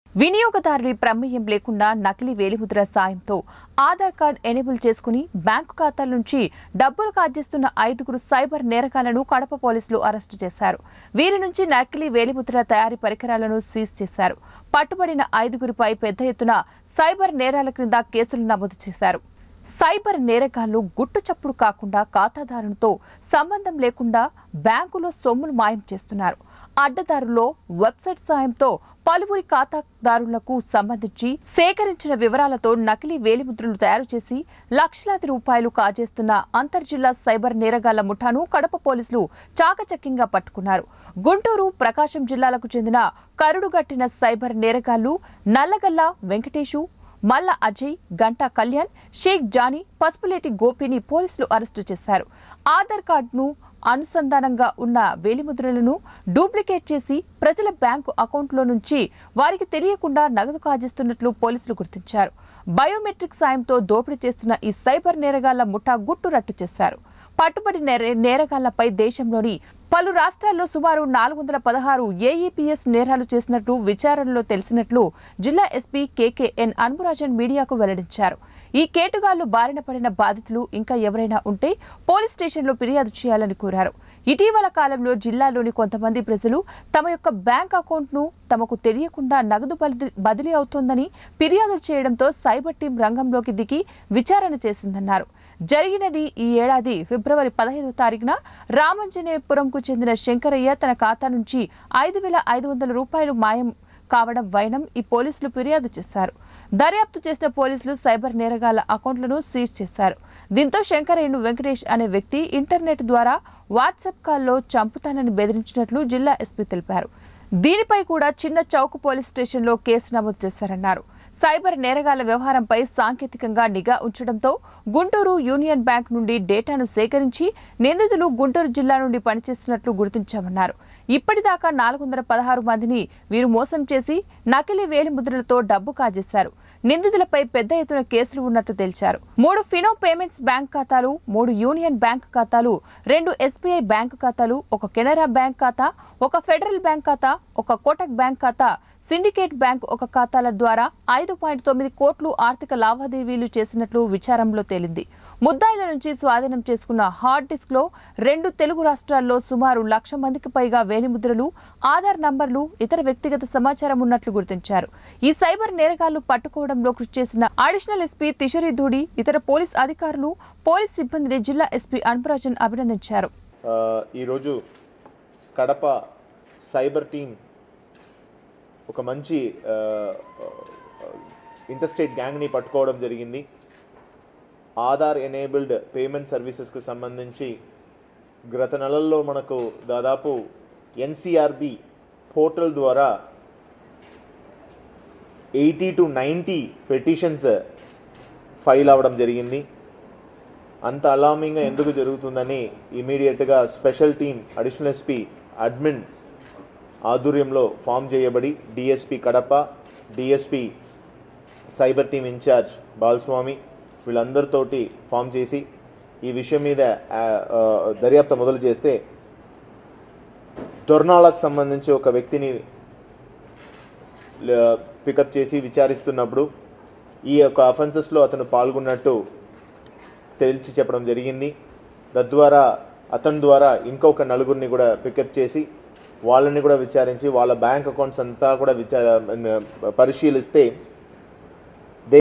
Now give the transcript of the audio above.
వినియోగదారుడి ప్రమేయం లేకుండా నకిలీ వేలిముద్ర సాయంతో ఆధార్ కార్డ్ ఎనేబుల్ చేసుకుని బ్యాంకు ఖాతాల నుంచి డబ్బులు కాజేస్తున్న ఐదుగురు సైబర్ నేరగాళ్లను కడప పోలీసులు అరెస్టు చేశారు వీరి నుంచి నకిలీ వేలిముద్ర తయారీ పరికరాలను సీజ్ చేశారు పట్టుబడిన ఐదుగురిపై పెద్ద ఎత్తున సైబర్ నేరాల క్రింద కేసులు నమోదు చేశారు సైబర్ నేరగాళ్లు గుట్టు చప్పుడు కాకుండా ఖాతాదారునితో సంబంధం లేకుండా బ్యాంకులో సొమ్ములు మాయం చేస్తున్నారు అడ్డదారులో వెబ్సైట్ సాయంతో పలువురి ఖాతాదారులకు సంబంధించి సేకరించిన వివరాలతో నకిలీ వేలిముద్రలు తయారు చేసి లక్షలాది రూపాయలు కాజేస్తున్న అంతర్జిల్లా సైబర్ నేరగాళ్ల ముఠాను కడప పోలీసులు చాకచక్యంగా పట్టుకున్నారు గుంటూరు ప్రకాశం జిల్లాలకు చెందిన కరుడుగట్టిన సైబర్ నేరగాళ్లు నల్లగల్ల వెంకటేశు మల్ల అజయ్ గంటా కళ్యాణ్ షేక్ జానీ పసుపులేటి గోపిని పోలీసులు అరెస్టు చేశారు ఆధార్ కార్డును అనుసంధానంగా ఉన్న వేలిముద్రలను డూప్లికేట్ చేసి ప్రజల బ్యాంకు అకౌంట్లో నుంచి వారికి తెలియకుండా నగదు కాజేస్తున్నట్లు పోలీసులు గుర్తించారు బయోమెట్రిక్ సాయంతో దోపిడీ చేస్తున్న ఈ సైబర్ నేరగాళ్ల ముఠా గుట్టు రట్టు చేశారు పట్టుబడి నేర- నేరగాళ్లపై దేశంలోని పలు రాష్ట్రాల్లో సుమారు నాలుగు వందల పదహారు ఏఈపీఎస్ నేరాలు చేసినట్లు విచారణలో తెలిసినట్లు జిల్లా ఎస్పీ కేకేఎన్ అన్బురాజన్ మీడియాకు వెల్లడించారు ఈ కేటుగాళ్లు బారిన పడిన బాధితులు ఇంకా ఎవరైనా ఉంటే పోలీస్ స్టేషన్లో ఫిర్యాదు చేయాలని కోరారు ఇటీవల కాలంలో జిల్లాలోని కొంతమంది ప్రజలు తమ యొక్క బ్యాంక్ అకౌంట్ను తమకు తెలియకుండా నగదు బదిలీ- బదిలీ అవుతోందని ఫిర్యాదులు చేయడంతో సైబర్ టీం రంగంలోకి దిగి విచారణ చేసిందన్నారు జరిగినది ఈ ఏడాది ఫిబ్రవరి పదహైదో తారీఖున రామంజనేయపురంకు చెందిన శంకరయ్య తన ఖాతా నుంచి ఐదు వేల ఐదు వందల రూపాయలు మాయం కావడం వైనం ఈ పోలీసులు ఫిర్యాదు చేశారు దర్యాప్తు చేసిన పోలీసులు సైబర్ నేరగాళ్ల అకౌంట్లను సీజ్ చేశారు దీంతో శంకరయ్యను వెంకటేష్ అనే వ్యక్తి ఇంటర్నెట్ ద్వారా వాట్సాప్ కాల్లో చంపుతానని బెదిరించినట్లు జిల్లా ఎస్పీ తెలిపారు దీనిపై కూడా చిన్న చౌక్ పోలీస్ స్టేషన్లో కేసు నమోదు చేశారన్నారు సైబర్ నేరగాళ్ల వ్యవహారంపై సాంకేతికంగా నిఘా ఉంచడంతో గుంటూరు యూనియన్ బ్యాంక్ నుండి డేటాను సేకరించి నిందితులు గుంటూరు జిల్లా నుండి పనిచేస్తున్నట్లు గుర్తించామన్నారు ఇప్పటిదాకా నాలుగు వందల పదహారు మందిని వీరు మోసం చేసి నకిలీ వేలి ముద్రలతో డబ్బు కాజేశారు నిందితులపై పెద్ద ఎత్తున కేసులు ఉన్నట్లు తెలిచారు మూడు ఫినో పేమెంట్స్ బ్యాంక్ ఖాతాలు మూడు యూనియన్ బ్యాంక్ ఖాతాలు రెండు ఎస్బీఐ బ్యాంక్ ఖాతాలు ఒక కెనరా బ్యాంక్ ఖాతా ఒక ఫెడరల్ బ్యాంక్ ఖాతా ఒక కోటక్ బ్యాంక్ ఖాతా సిండికేట్ బ్యాంక్ ఒక ఖాతాల ద్వారా ఐదు పాయింట్ తొమ్మిది కోట్లు ఆర్థిక లావాదేవీలు చేసినట్లు విచారంలో తేలింది ముద్దాయిల నుంచి స్వాధీనం చేసుకున్న హార్డ్ డిస్క్ లో రెండు తెలుగు రాష్ట్రాల్లో సుమారు లక్ష మందికి పైగా వేలిముద్రలు ఆధార్ నంబర్లు ఇతర వ్యక్తిగత సమాచారం ఉన్నట్లు గుర్తించారు ఈ సైబర్ నేరగాళ్లు పట్టుకోవడంలో కృషి చేసిన అడిషనల్ ఎస్పీ తిషరి ధూడి ఇతర పోలీస్ అధికారులు పోలీస్ సిబ్బందిని జిల్లా ఎస్పీ అన్పరాజన్ అభినందించారు ఆ, ఈరోజు కడప సైబర్ టీం ఒక మంచి ఆ, ఇంటర్స్టేట్ గ్యాంగ్ని పట్టుకోవడం జరిగింది ఆధార్ ఎనేబుల్డ్ పేమెంట్ సర్వీసెస్కు సంబంధించి గత నెలల్లో మనకు దాదాపు ఎన్సిఆర్బి పోర్టల్ ద్వారా eighty to ninety petitions file అవ్వడం జరిగింది అంత అలామింగ్గా ఎందుకు జరుగుతుందని ఇమీడియట్గా special team additional SP admin ఆధ్వర్యంలో ఫామ్ చేయబడి DSP Kadapa DSP cyber team incharge Balaswamy వీళ్ళందరితోటి ఫామ్ చేసి ఈ విషయం మీద ఆ, ఆ, దర్యాప్తు మొదలు చేస్తే దొర్నాలకు సంబంధించి ఒక వ్యక్తిని పికప్ చేసి విచారిస్తున్నప్పుడు ఈ యొక్క అఫెన్సెస్లో అతను పాల్గొన్నట్టు తేల్చి చెప్పడం జరిగింది తద్వారా అతని ద్వారా ఇంకొక నలుగురిని కూడా పికప్ చేసి వాళ్ళని కూడా విచారించి వాళ్ళ బ్యాంక్ అకౌంట్స్ అంతా కూడా విచార పరిశీలిస్తే